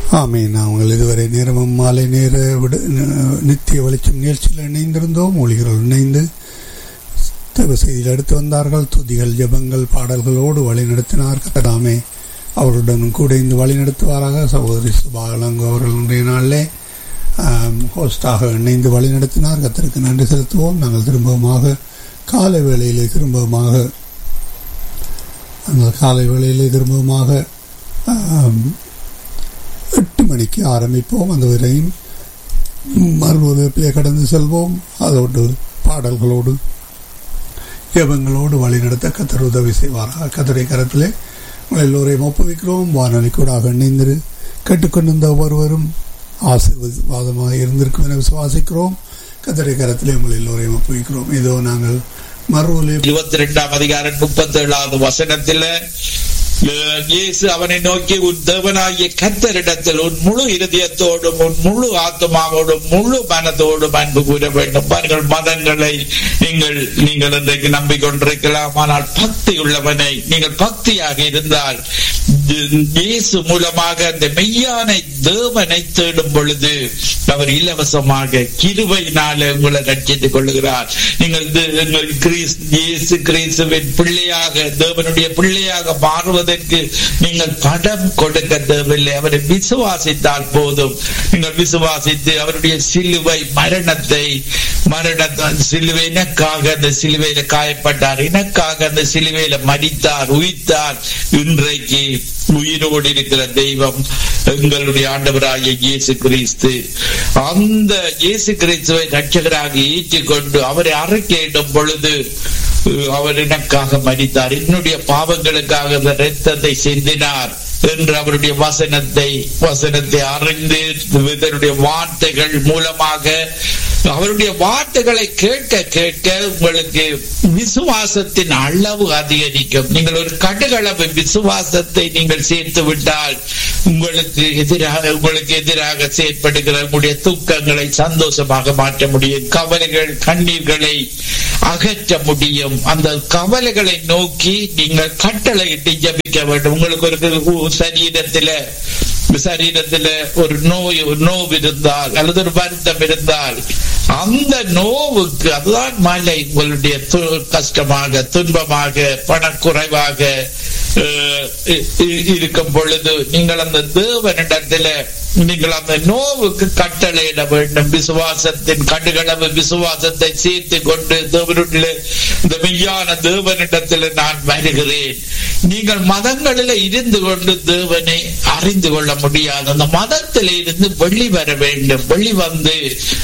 ஆமீன் நாங்கள் இதுவரை நேரமும் மாலை நேர விட நித்திய வெளிச்சம் நிகழ்ச்சியில் இணைந்திருந்தோம் மொழிகள் இணைந்து தேவ செய்தியில் எடுத்து வந்தார்கள் துதிகள் ஜபங்கள் பாடல்களோடு வழிநடத்தினார்கள் தாமே அவருடன் கூட இந்த வழிநடத்துவாராக சகோதரி சுபாகலங்கு அவர்கள் இன்றைய நாளிலே ஹோஸ்டாக இணைந்து வழிநடத்தினார் கத்திற்கு நன்றி செலுத்துவோம் நாங்கள் திரும்பவுமாக காலை வேளையிலே திரும்பவுமாக அந்த காலை வேளையிலே திரும்பவுமாக எட்டு மணிக்கு ஆரம்பிப்போம் அந்த வரையும் மறுபடியே கடந்து செல்வோம் அதோடு பாடல்களோடு ஜபங்களோடு வழிநடத்த கத்தர் உதவி செய்வாராக கத்தரை கரத்திலே உங்கள் எல்லோரையும் ஒப்புவிக்கிறோம் வானொலி கூடாக இணைந்திரு கேட்டுக்கொண்டிருந்த ஒவ்வொருவரும் ஆசீர்வாதமாக இருந்திருக்கும் என விசுவாசிக்கிறோம் கத்தரை கரத்திலே உங்கள் எல்லோரையும் ஒப்புவிக்கிறோம் இதோ நாங்கள் மறுபடியும் இருபத்தி ரெண்டாம் அதிகாரம் முப்பத்தி ஏழாவது வசனத்துல இயேசு அவனை நோக்கி உன் தேவனாகிய கத்தரிடத்தில் உன் முழு இருதயத்தோடும் உன் முழு ஆத்மாவோடும் முழு மனதோடும் அன்பு கூற வேண்டும் பாருங்கள் மதங்களை நீங்கள் நீங்கள் இன்றைக்கு நம்பிக்கொண்டிருக்கலாம் ஆனால் பக்தி உள்ளவனை நீங்கள் பக்தியாக இருந்தால் இயேசு மூலமாக அந்த மெய்யான தேவனை தேடும் பொழுது அவர் இலவசமாக கிருபையினால உங்களை ரட்சித்துக் கொள்ளுகிறார் நீங்கள் இயேசு கிறிஸ்துவின் பிள்ளையாக தேவனுடைய பிள்ளையாக மாறுவது செய்வதற்கு நீங்கள் படம் கொடுக்க தேவையில்லை அவரை விசுவாசித்தால் போதும் நீங்கள் விசுவாசித்து அவருடைய சிலுவை மரணத்தை மரண சிலுவை எனக்காக அந்த சிலுவையில காயப்பட்டார் எனக்காக அந்த சிலுவையில மடித்தார் உயிர்த்தார் இன்றைக்கு உயிரோடு இருக்கிற தெய்வம் எங்களுடைய ஆண்டவராகிய இயேசு கிறிஸ்து அந்த இயேசு கிறிஸ்துவை ரட்சகராக ஏற்றுக்கொண்டு அவரை அறிக்கையிடும் பொழுது அவர் எனக்காக மடித்தார் என்னுடைய பாவங்களுக்காக ரத்தத்தை சிந்தினார் என்று அவருடைய வசனத்தை வசனத்தை அறிந்து இதனுடைய வார்த்தைகள் மூலமாக அவருடைய வார்த்தைகளை கேட்க கேட்க உங்களுக்கு விசுவாசத்தின் அளவு அதிகரிக்கும் நீங்கள் ஒரு கடுகளவு விசுவாசத்தை நீங்கள் சேர்த்து விட்டால் உங்களுக்கு எதிராக உங்களுக்கு எதிராக செயற்படுகிற உங்களுடைய தூக்கங்களை சந்தோஷமாக மாற்ற முடியும் கவலைகள் கண்ணீர்களை அகற்ற முடியும் அந்த கவலைகளை நோக்கி நீங்கள் கட்டளையிட்டு ஜபிக்க வேண்டும் உங்களுக்கு ஒரு சரீரத்தில சரீரத்துல ஒரு நோய் ஒரு நோவு இருந்தால் அல்லது ஒரு வருத்தம் இருந்தால் அந்த நோவுக்கு அதுதான் மலை உங்களுடைய கஷ்டமாக துன்பமாக பணக்குறைவாக இருக்கும் பொழுது நீங்கள் அந்த தேவனிடத்துல நீங்கள் அந்த நோவுக்கு கட்டளையிட வேண்டும் விசுவாசத்தின் கடுகளவு விசுவாசத்தை சேர்த்து கொண்டு தேவனுடைய இந்த மெய்யான தேவனிடத்தில் நான் வருகிறேன் நீங்கள் மதங்களில் இருந்து கொண்டு தேவனை அறிந்து கொள்ள முடியாது அந்த மதத்தில் இருந்து வெளி வர வேண்டும் வெளி வந்து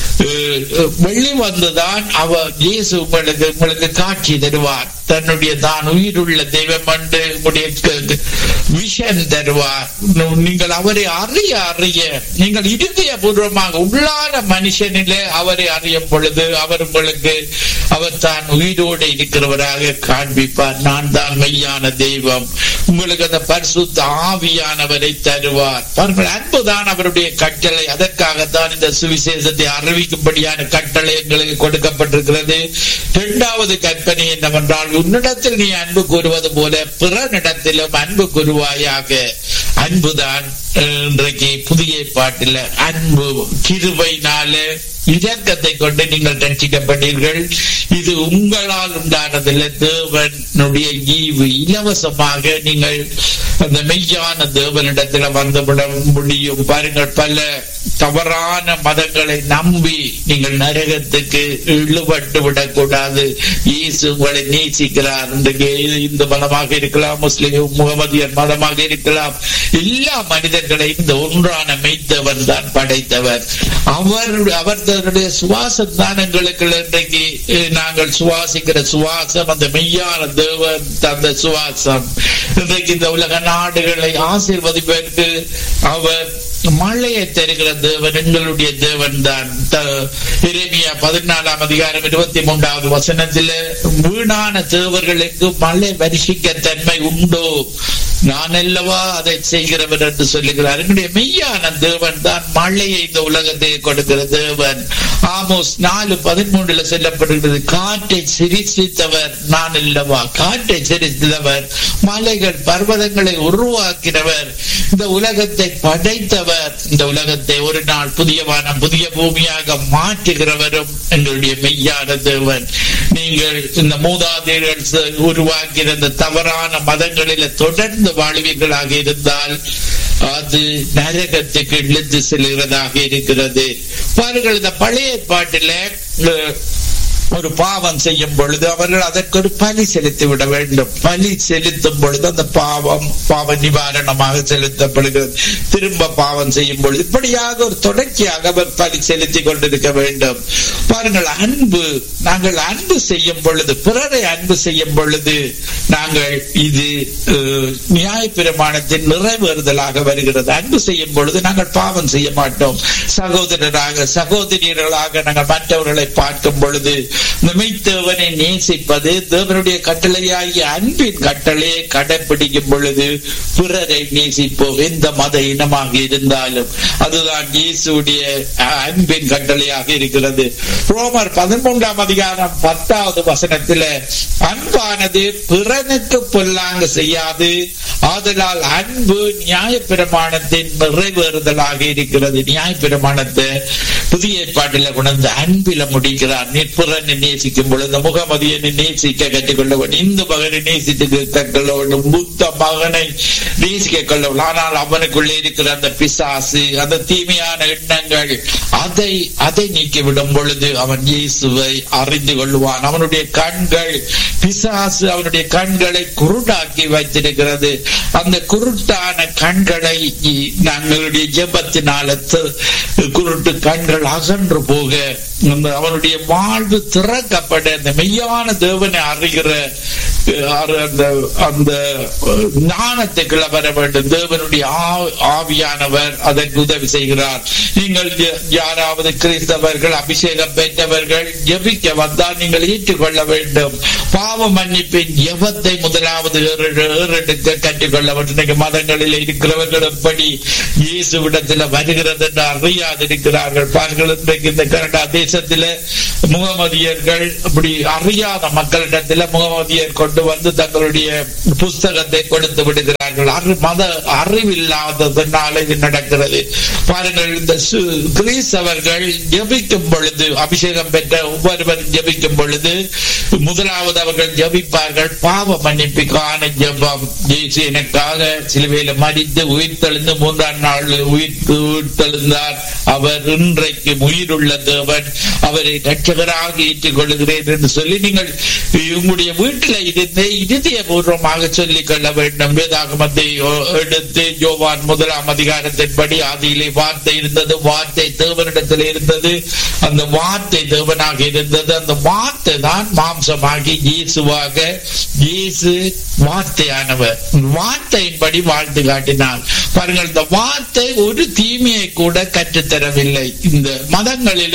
வெளி வந்துதான் அவர் இயேசு உங்களுக்கு உங்களுக்கு காட்சி தருவார் தன்னுடைய தான் உயிருள்ள தெய்வம் என்று உங்களுடைய விஷன் தருவார் நீங்கள் அவரை அறிய அறிய நீங்கள் இருதய பூர்வமாக உள்ளான மனுஷனிலே அவரை அறியும் பொழுது அவர் உங்களுக்கு அவர் தான் உயிரோடு இருக்கிறவராக காண்பிப்பார் நான் தான் மெய்யான தெய்வம் உங்களுக்கு அந்த பரிசுத்த ஆவியானவரை தருவார் பாருங்கள் அன்புதான் அவருடைய கட்டளை அதற்காகத்தான் இந்த சுவிசேஷத்தை அறிவிக்கும்படியான கட்டளை எங்களுக்கு கொடுக்கப்பட்டிருக்கிறது இரண்டாவது கற்பனை என்னவென்றால் உன்னிடத்தில் நீ அன்பு கூறுவது போல பிறனிடத்திலும் அன்பு கூறுவாயாக அன்புதான் இன்றைக்கு புதிய பாட்டில் அன்பு கிருபைனால இரக்கத்தை கொண்டு நீங்கள் ரட்சிக்கப்பட்டீர்கள் இது உங்களால் உண்டானதில்லை தேவனுடைய ஈவு இலவசமாக நீங்கள் அந்த மெய்யான தேவனிடத்தில் வந்துவிட முடியும் பாருங்கள் பல தவறான மதங்களை நம்பி நீங்கள் நரகத்துக்கு இழுபட்டு விடக்கூடாது இயேசு உங்களை நேசிக்கிறார் இன்றைக்கு இந்து மதமாக இருக்கலாம் முஸ்லிம் முகமதியர் மதமாக இருக்கலாம் எல்லா மனிதர்களையும் இந்த ஒன்றான மெய்த்தவர் தான் படைத்தவர் அவர் அவர் தன்னுடைய சுவாசம் தான் எங்களுக்கு இன்றைக்கு நாங்கள் சுவாசிக்கிற சுவாசம் அந்த மெய்யான தேவன் தந்த சுவாசம் இன்றைக்கு இந்த உலக நாடுகளை ஆசீர்வதிப்பதற்கு அவர் மழையை தருகிற தேவன் எங்களுடைய தேவன் தான் இறைமையா பதினாலாம் அதிகாரம் இருபத்தி மூன்றாவது வசனத்தில் வீணான தேவர்களுக்கு மழை வருஷிக்க தன்மை உண்டோ நான் அல்லவா அதை செய்கிறவர் என்று சொல்லுகிறார் என்னுடைய மெய்யான தேவன் தான் மழையை இந்த உலகத்தை கொடுக்கிற தேவன் ஆமோஸ் நாலு பதிமூன்றுல சொல்லப்படுகிறது காற்றை சிரிசித்தவர் நான் அல்லவா காற்றை சிரித்தவர் மலைகள் பர்வதங்களை உருவாக்கினவர் இந்த உலகத்தை படைத்தவர் இந்த உலகத்தை ஒரு நாள் புதிய வானம் புதிய பூமியாக மாற்றுகிறவரும் எங்களுடைய மெய்யான தேவன் நீங்கள் இந்த மூதாதையர்கள் உருவாக்கிற இந்த தவறான மதங்களில தொடர்ந்து வாழ்வீர்களாக இருந்தால் அது நரகத்துக்கு இழுத்து செல்கிறதாக இருக்கிறது பாருங்கள் இந்த பழைய பாட்டில ஒரு பாவம் செய்யும் பொழுது அவர்கள் அதற்கு ஒரு பலி செலுத்தி விட வேண்டும் பலி செலுத்தும் பொழுது அந்த பாவம் பாவ நிவாரணமாக செலுத்தப்படுகிறது திரும்ப பாவம் செய்யும் பொழுது இப்படியாக ஒரு தொடர்ச்சியாக அவர் பலி செலுத்தி கொண்டிருக்க வேண்டும் பாருங்கள் அன்பு நாங்கள் அன்பு செய்யும் பொழுது பிறரை அன்பு செய்யும் பொழுது நாங்கள் இது நியாய பிரமாணத்தின் நிறைவேறுதலாக வருகிறது அன்பு செய்யும் பொழுது நாங்கள் பாவம் செய்ய மாட்டோம் சகோதரராக சகோதரியர்களாக நாங்கள் மற்றவர்களை பார்க்கும் பொழுது மெய்த்தேவனை நேசிப்பது தேவனுடைய கட்டளையாகிய அன்பின் கட்டளையை கடைபிடிக்கும் பொழுது பிறரை நேசிப்போம் எந்த மத இனமாக இருந்தாலும் அதுதான் இயேசுடைய அன்பின் கட்டளையாக இருக்கிறது ரோமர் பதிமூன்றாம் அதிகாரம் பத்தாவது வசனத்துல அன்பானது பிறனுக்கு பொல்லாங்க செய்யாது ஆதலால் அன்பு நியாய பிரமாணத்தின் நிறைவேறுதலாக இருக்கிறது நியாய பிரமாணத்தை புதிய ஏற்பாட்டில் கொண்டு அன்பில முடிக்கிறார் நிற்புறன் நேசிக்கும் பொழுது முகமதியை நேசிக்க கற்றுக்கொள்ள வேண்டும் இந்து மகனை நேசித்து கற்றுக்கொள்ள வேண்டும் புத்த மகனை நேசிக்க கொள்ள வேண்டும் ஆனால் அவனுக்குள்ளே இருக்கிற அந்த பிசாசு அந்த தீமையான எண்ணங்கள் அதை அதை நீக்கிவிடும் பொழுது அவன் இயேசுவை அறிந்து கொள்வான் அவனுடைய கண்கள் பிசாசு அவனுடைய கண்களை குருடாக்கி வைத்திருக்கிறது அந்த குருட்டான கண்களை நாங்களுடைய ஜெபத்தினால குருட்டு கண்கள் அகன்று போக அவனுடைய வாழ்வு திறக்கப்பட அந்த மெய்யான தேவனை அறிகிற அந்த அந்த ஞானத்துக்குள்ள வர வேண்டும் தேவனுடைய ஆவியானவர் அதற்கு உதவி செய்கிறார் நீங்கள் யாராவது கிறிஸ்தவர்கள் அபிஷேகம் பெற்றவர்கள் ஜபிக்க வந்தால் நீங்கள் ஏற்றுக்கொள்ள வேண்டும் பாவ மன்னிப்பின் எவத்தை முதலாவது ஏறெடுக்க கற்றுக்கொள்ள வேண்டும் மதங்களில் இருக்கிறவர்கள் எப்படி இயேசுவிடத்தில் வருகிறது என்று அறியாதிருக்கிறார்கள் பாருங்கள் இன்றைக்கு இந்த கனடா தேசத்தில முகமதியர்கள் அப்படி அறியாத மக்களிடத்தில் முகமதியர் கொண்டு வந்து தங்களுடைய புஸ்தகத்தை கொடுத்து விடுகிறார்கள் மத அறிவில்லாததுனால இது நடக்கிறது பாருங்கள் இந்த கிரீஸ்தவர்கள் ஜபிக்கும் பொழுது அபிஷேகம் பெற்ற ஒவ்வொருவரும் ஜபிக்கும் பொழுது முதலாவது அவர்கள் ஜபிப்பார்கள் பாவ மன்னிப்புக்கான ஜபம் ஜெயிச்சு எனக்காக சிலுவையில மடித்து உயிர் தெளிந்து மூன்றாம் நாள் உயிர் உயிர்த்தெழுந்தார் அவர் இன்றைக்கு உயிருள்ள தேவன் அவரை ரட்சகராக ஏற்றுக் கொள்கிறேன் என்று சொல்லி நீங்கள் உங்களுடைய வீட்டில் இருந்து இருதய பூர்வமாக சொல்லிக் கொள்ள வேண்டும் வேதாகமத்தை எடுத்து யோவான் முதலாம் அதிகாரத்தின்படி ஆதியிலே வார்த்தை இருந்தது வார்த்தை தேவனிடத்தில் இருந்தது அந்த வார்த்தை தேவனாக இருந்தது அந்த வார்த்தை தான் மாம்சமாகி இயேசுவாக இயேசு வார்த்தையானவர் வார்த்தையின்படி வாழ்ந்து காட்டினார் பாருங்கள் இந்த வார்த்தை ஒரு தீமையை கூட கற்றுத்தரவில்லை இந்த மதங்களில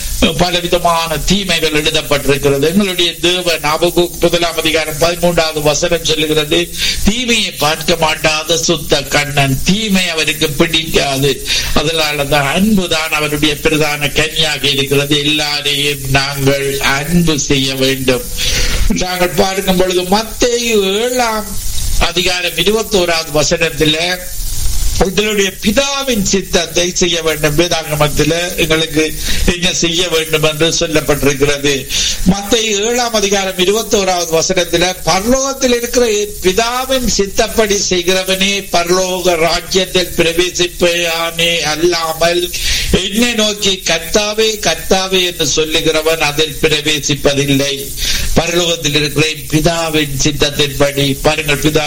பலவிதமான தீமைகள் எழுதப்பட்டிருக்கிறது எங்களுடைய தேவன் அபகு முதலாம் அதிகாரம் பதிமூன்றாவது வசனம் சொல்லுகிறது தீமையை பார்க்க மாட்டாத சுத்த கண்ணன் தீமை அவருக்கு பிடிக்காது அதனாலதான் அன்புதான் அவருடைய பிரதான கன்னியாக இருக்கிறது எல்லாரையும் நாங்கள் அன்பு செய்ய வேண்டும் நாங்கள் பார்க்கும் பொழுது மத்திய ஏழாம் அதிகாரம் இருபத்தி ஓராவது வசனத்துல உங்களுடைய பிதாவின் சித்தத்தை செய்ய வேண்டும் வேதாங்கமத்தில் எங்களுக்கு என்ன செய்ய வேண்டும் என்று சொல்லப்பட்டிருக்கிறது மத்த ஏழாம் அதிகாரம் இருபத்தி ஓராவது வசனத்துல பரலோகத்தில் இருக்கிற பிதாவின் சித்தப்படி செய்கிறவனே பரலோக ராஜ்யத்தில் பிரவேசிப்பானே அல்லாமல் என்னை நோக்கி கத்தாவே கத்தாவே என்று சொல்லுகிறவன் அதில் பிரவேசிப்பதில்லை பரலோகத்தில் இருக்கிற பிதாவின் சித்தத்தின்படி பாருங்கள் பிதா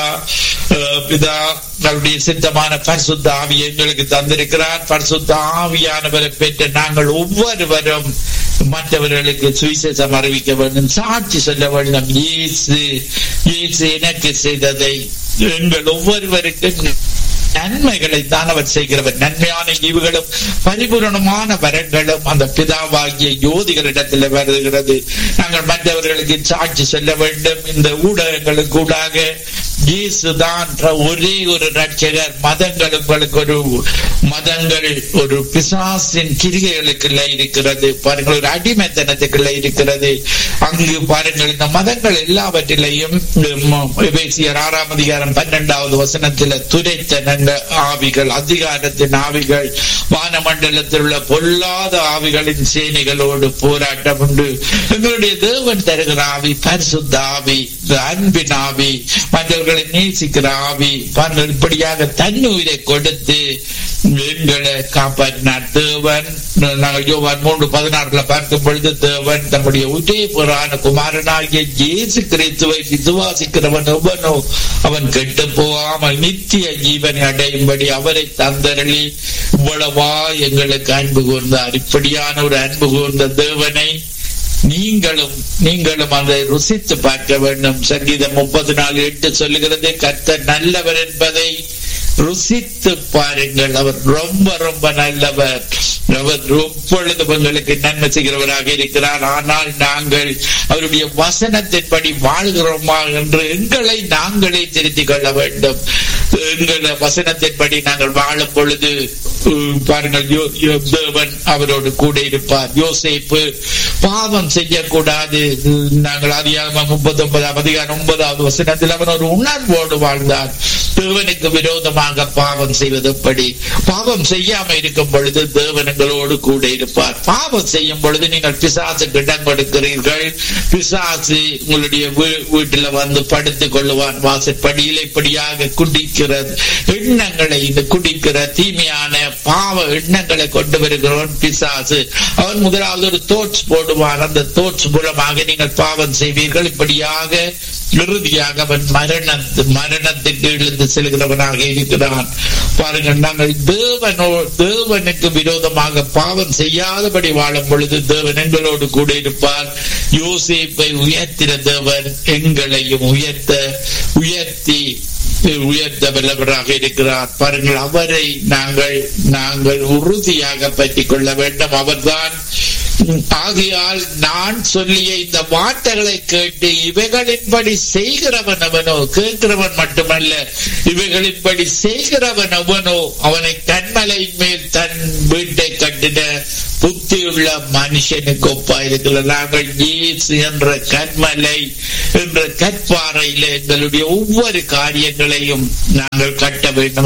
பிதா அவருடைய சித்தமான பரிசுத்த ஆவி எங்களுக்கு தந்திருக்கிறார் பரிசுத்த ஆவியானவரை பெற்ற நாங்கள் ஒவ்வொருவரும் மற்றவர்களுக்கு சுவிசேஷம் அறிவிக்க வேண்டும் சாட்சி சொல்ல வேண்டும் இயேசு இயேசு எனக்கு செய்ததை எங்கள் ஒவ்வொருவருக்கும் நன்மைகளை தான் அவர் செய்கிறவர் நன்மையான ஈவுகளும் பரிபூரணமான வரங்களும் அந்த பிதாவாகிய யோதிகளிடத்தில் வருகிறது நாங்கள் மற்றவர்களுக்கு சாட்சி சொல்ல வேண்டும் இந்த ஊடகங்களுக்கு ஊடாக இயேசுதான் ஒரே ஒரு ரட்சகர் மதங்கள் உங்களுக்கு ஒரு மதங்கள் ஒரு பிசாசின் கிரிகைகளுக்குள்ள இருக்கிறது பாருங்கள் ஒரு அடிமைத்தனத்துக்குள்ள இருக்கிறது அங்கு பாருங்கள் இந்த மதங்கள் எல்லாவற்றிலையும் எபேசியர் ஆறாம் அதிகாரம் பன்னெண்டாவது வசனத்தில் துரைத்தனங்க ஆவிகள் அதிகாரத்தின் ஆவிகள் வானமண்டலத்தில் உள்ள பொல்லாத ஆவிகளின் சேனைகளோடு போராட்டம் உண்டு எங்களுடைய தேவன் தருகிற ஆவி பரிசுத்த ஆவி அன்பின் ஆவி மற்றவர்களை நேசிக்கிற ஆவி பாருங்கள் இப்படியாக தன்னுயிரை கொடுத்து எங்களை காப்பாற்றினார் தேவன் நாங்கள் யோவான் மூன்று பதினாறுல பார்க்கும் பொழுது தேவன் தம்முடைய ஒரே புறான குமாரனாகிய இயேசு கிறிஸ்துவை விசுவாசிக்கிறவன் எவனோ அவன் கெட்டு போகாமல் நித்திய ஜீவனை அடையும்படி அவரை தந்தரளி இவ்வளவா எங்களுக்கு அன்பு கூர்ந்தார் இப்படியான ஒரு அன்பு கூர்ந்த தேவனை நீங்களும் நீங்களும் அதை ருசித்து பார்க்க வேண்டும் சங்கீதம் முப்பது நாலு எட்டு சொல்லுகிறது கர்த்தர் நல்லவர் என்பதை ருசித்து பாருங்கள் அவர் ரொம்ப ரொம்ப நல்லவர் அவர் எப்பொழுது உங்களுக்கு நன்மை செய்கிறவராக இருக்கிறார் ஆனால் நாங்கள் அவருடைய வசனத்தின்படி வாழ்கிறோமா என்று எங்களை நாங்களே திருத்திக் கொள்ள வேண்டும் எங்களை வசனத்தின்படி நாங்கள் வாழும் பொழுது பாருங்கள் தேவன் அவரோடு கூட இருப்பார் யோசிப்பு பாவம் செய்யக்கூடாது நாங்கள் அதிகாரம் முப்பத்தி ஒன்பதாம் அதிகாரம் ஒன்பதாவது வசனத்தில் அவன் ஒரு உணர்வோடு வாழ்ந்தார் தேவனுக்கு விரோதமாக பாவம் செய்வது எப்படி பாவம் செய்யாம இருக்கும் பொழுது தேவன் எங்களோடு கூட இருப்பார் பாவம் செய்யும் பொழுது நீங்கள் பிசாசுக்கு இடம் கொடுக்கிறீர்கள் பிசாசு உங்களுடைய வீட்டுல வந்து படுத்துக் கொள்ளுவான் வாசற்படியில் இப்படியாக குடிக்கிற எண்ணங்களை இந்த குடிக்கிற தீமையான பாவ எண்ணங்களை கொண்டு வருகிறவன் பிசாசு அவன் முதலாவது ஒரு தோட்ஸ் போடுவான் அந்த தோட்ஸ் மூலமாக நீங்கள் பாவம் செய்வீர்கள் இப்படியாக இறுதியாக அவன் மரணத்து மரணத்துக்கு இழுந்து செல்கிறவனாக இருக்கிறான் பாருங்கள் நாங்கள் தேவனோ தேவனுக்கு விரோதமாக பாவம் செய்யாதபடி வாழும் பொழுது தேவன் எங்களோடு கூட இருப்பார் யோசிப்பை உயர்த்தின தேவன் எங்களையும் உயர்த்த உயர்த்தி உயர்த்த வல்லவராக இருக்கிறார் பாருங்கள் அவரை நாங்கள் நாங்கள் உறுதியாக பற்றிக் கொள்ள வேண்டும் அவர்தான் ஆகையால் நான் சொல்லிய இந்த வார்த்தைகளை கேட்டு இவைகளின்படி செய்கிறவன் அவனோ கேட்கிறவன் மட்டுமல்ல இவைகளின்படி செய்கிறவன் அவனோ அவனை கண்மலையின் மேல் தன் வீட்டை கட்டின புத்தியுள்ள மனுஷனுக்கு ஒப்பா இருக்கிறது நாங்கள் இயேசு என்ற கண்மலை என்ற கற்பாறையில எங்களுடைய ஒவ்வொரு காரியங்களையும் நாங்கள் கட்ட வேண்டும்